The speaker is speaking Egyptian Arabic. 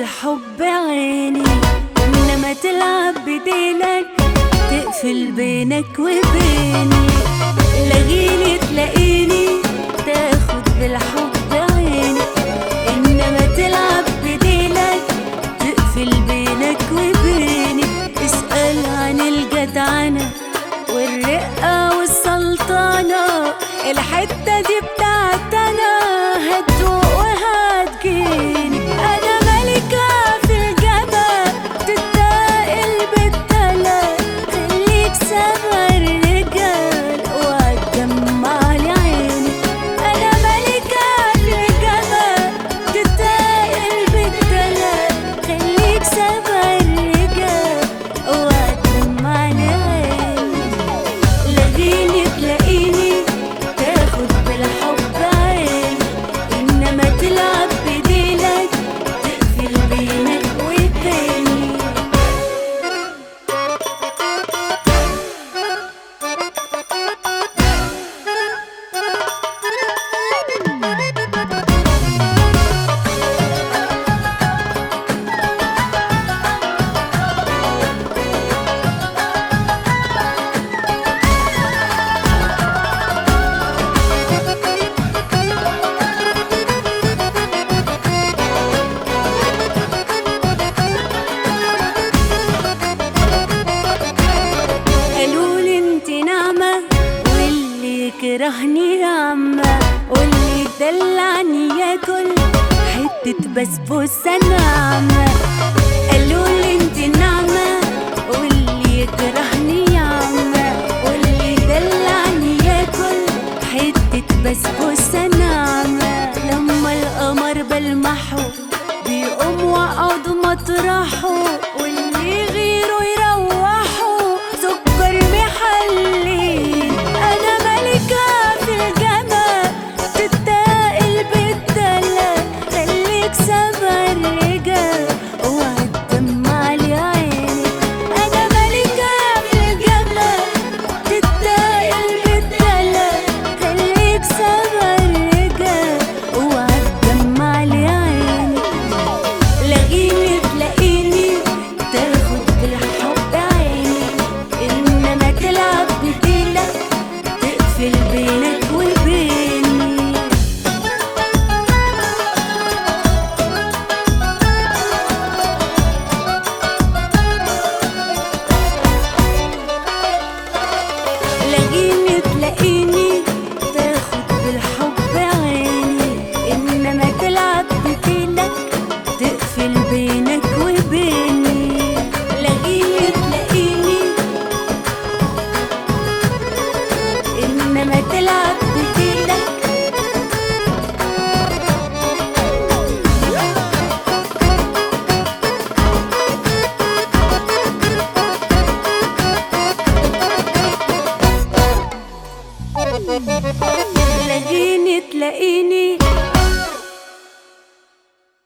بالحب عيني انما تلعب بديلك تقفل بينك وبيني لاقيني تلاقيني تاخد بالحب عيني انما تلعب بديلك تقفل بينك وبيني اسأل عن الجدعنة والرقة والسلطنة الحتة دي بتاعتنا هتدوق وهتجيني أنا ملكة في الجبل تتاقل بالتلات خليك سما الرجال وهتجمع لي عيني أنا ملكة في الجبل تتاقل بالتلات خليك سما الرجال وهتجمع لي عيني لاقيني تلاقيني تاخد بالحب عيني انما تلعب بديلك تقفل بينك وبيني قالولي انت نعمة واللي يكرهني نعمة واللي يدلعني ياكل حتة بسبوسة ناعمة قالولي انت نعمة واللي يكرهني نعمة واللي يدلعني ياكل حتة بسبوسة ناعمة لما القمر بلمحه بيقوم وقعد مطرحه واللي غيره يروحه سكر محلي انا ملكة في الجمال تتاقل بالدلال خليك سما الرجال وهتدمع لي عيني انا ملكة في الجمال تتاقل بالدلال خليك سما الرجال وهتدمع لي عيني لاقيني تلاقيني تاخد بالحب عيني انما تلعب بديلك تقفل بينك وبيني لاقيني تلاقيني تاخد بالحب عيني انما تلعب بديلك تقفل بينك وبيني لاقيني تلاقيني انما تلعب بديلك لاقيني تلاقيني